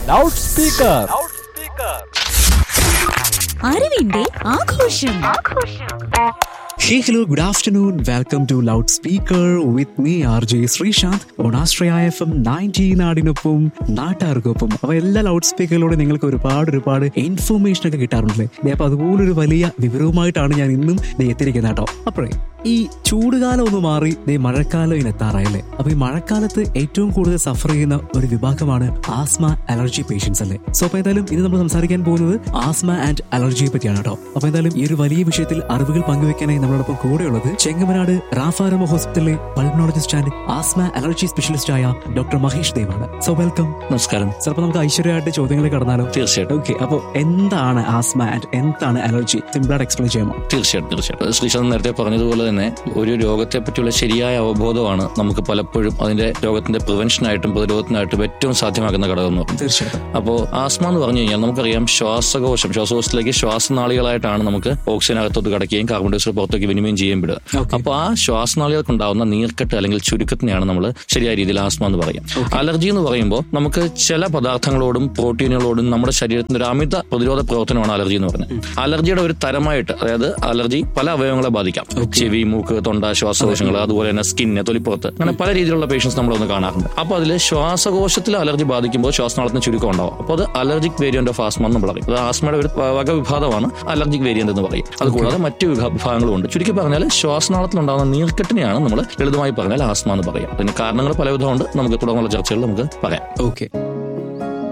Loud speaker അറിവിന്റെ ആഘോഷം Hey, hello, good afternoon. Welcome to Loudspeaker with me, RJ Sreesanth on Astraya FM 19 നാടിനൊപ്പം നാട്ടാർക്കൊപ്പം അപ്പൊ എല്ലാ ലൗഡ് സ്പീക്കറിലൂടെ നിങ്ങൾക്ക് ഒരുപാട് ഒരുപാട് ഇൻഫർമേഷൻ ഒക്കെ കിട്ടാറുണ്ടല്ലേ ദേ, അപ്പൊ അതുപോലൊരു വലിയ വിവരവുമായിട്ടാണ് ഞാൻ ഇന്നും ദേ എത്തിയിരിക്കുന്നത് കേട്ടോ അപ്പോഴേ ഈ ചൂടുകാലം ഒന്ന് മാറി ദേ മഴക്കാലം ഇനി എത്താറായല്ലേ അപ്പൊ ഈ മഴക്കാലത്ത് ഏറ്റവും കൂടുതൽ സഫർ ചെയ്യുന്ന ഒരു വിഭാഗമാണ് ആസ്മ അലർജി പേഷ്യൻസ് അല്ലേ സോ അപ്പൊ ഏതായാലും ഇന്ന് നമ്മൾ സംസാരിക്കാൻ പോകുന്നത് ആസ്മ ആൻഡ് അലർജിയെ പറ്റിയാണ് കേട്ടോ അപ്പൊ എന്തായാലും ഈ ഒരു വലിയ വിഷയത്തിൽ അറിവുകൾ പങ്കുവെക്കാനായി നമ്മളോടൊപ്പം കൂടെയുള്ളത് ചെങ്ങമനാട് റാഫാരമ ഹോസ്പിറ്റലിലെ pulmonologist and asthma allergy specialist ആയ ഡോക്ടർ മഹേഷ് ദേവാണ് സോ വെൽക്കം നമസ്കാരം ചിലപ്പോൾ നമുക്ക് ഐശ്വര്യമായിട്ട് ചോദ്യങ്ങളിൽ കടന്നാലോ തീർച്ചയായിട്ടും ഓക്കെ അപ്പോൾ എന്താണ് ആസ്മ ആൻഡ് എന്താണ് അലർജി സിമ്പിളായിട്ട് എക്സ്പ്ലെയിൻ ചെയ്യാമോ തീർച്ചയായിട്ടും തീർച്ചയായിട്ടും ശ്രീശാന്ത് നേരത്തെ പറഞ്ഞതുപോലെ തന്നെ ഒരു രോഗത്തെ പറ്റിയുള്ള ശരിയായ അവബോധമാണ് നമുക്ക് പലപ്പോഴും അതിന്റെ രോഗത്തിന്റെ പ്രിവെൻഷനായിട്ടും പ്രതിരോധത്തിനായിട്ടും ഏറ്റവും സാധ്യമാക്കുന്ന ഘടകം എന്ന് പറയുന്നത് തീർച്ചയായിട്ടും അപ്പോൾ ആസ്മ എന്ന് പറഞ്ഞു കഴിഞ്ഞാൽ നമുക്കറിയാം ശ്വാസകോശം ശ്വാസകോശത്തിലേക്ക് ശ്വാസനാളികളായിട്ടാണ് നമുക്ക് ഓക്സിജൻ അകത്തോട്ട് കടക്കുകയും കാർബൺ ഡയോക്സൈഡ് പുറത്തേക്ക് വിനിമയം ചെയ്യുകയും വിടുക Okay. അപ്പോൾ ആ ശ്വാസനാളികൾക്ക് ഉണ്ടാവുന്ന നീർക്കെട്ട് അല്ലെങ്കിൽ ചുരുക്കത്തിനെയാണ് നമ്മൾ ശരിയായ രീതിയിൽ ആസ്മ എന്ന് പറയാം അലർജി എന്ന് പറയുമ്പോൾ നമുക്ക് ചില പദാർത്ഥങ്ങളോടും പ്രോട്ടീനുകളോടും നമ്മുടെ ശരീരത്തിന്റെ ഒരു അമിത പ്രതിരോധ പ്രവർത്തനമാണ് അലർജി എന്ന് പറയുന്നത് അലർജിയുടെ ഒരു തരമായിട്ട് അതായത് അലർജി പല അവയവങ്ങളെ ബാധിക്കാം ചെവി മൂക്ക് തൊണ്ട ശ്വാസകോശങ്ങൾ അതുപോലെ തന്നെ സ്കിന്ന് തൊലിപ്പുറത്ത് അങ്ങനെ പല രീതിയിലുള്ള പേഷ്യൻസ് നമ്മളൊന്ന് കാണാറുണ്ട് അപ്പോൾ അതിൽ ശ്വാസകോശത്തിൽ അലർജി ബാധിക്കുമ്പോൾ ശ്വാസനാളത്തിന് ചുരുക്കം ഉണ്ടാവും അപ്പോൾ അത് അലർജിക് വേരിയന്റ് ഓഫ് ആസ്മ എന്ന് നമ്മൾ പറയും അത് ആസ്മയുടെ ഒരു വക വിഭാഗമാണ് അലർജിക് വേരിയന്റ് എന്ന് പറയും അതുകൂടാതെ മറ്റു വിഭാ- വിഭാഗങ്ങളും ഉണ്ട് ചുരുക്കി പറഞ്ഞാൽ ശ്വാസനാളത്തിൽ ഉണ്ടാകുന്ന നീർക്കെട്ടിനെയാണ് നമ്മൾ ലളിതമായി പറഞ്ഞാൽ ആസ്മ എന്ന് പറയാം അതിന് കാരണങ്ങൾ പലവിധമുണ്ട് നമുക്ക് തുടർന്നുള്ള ചർച്ചകളിൽ നമുക്ക് പറയാം ഓക്കെ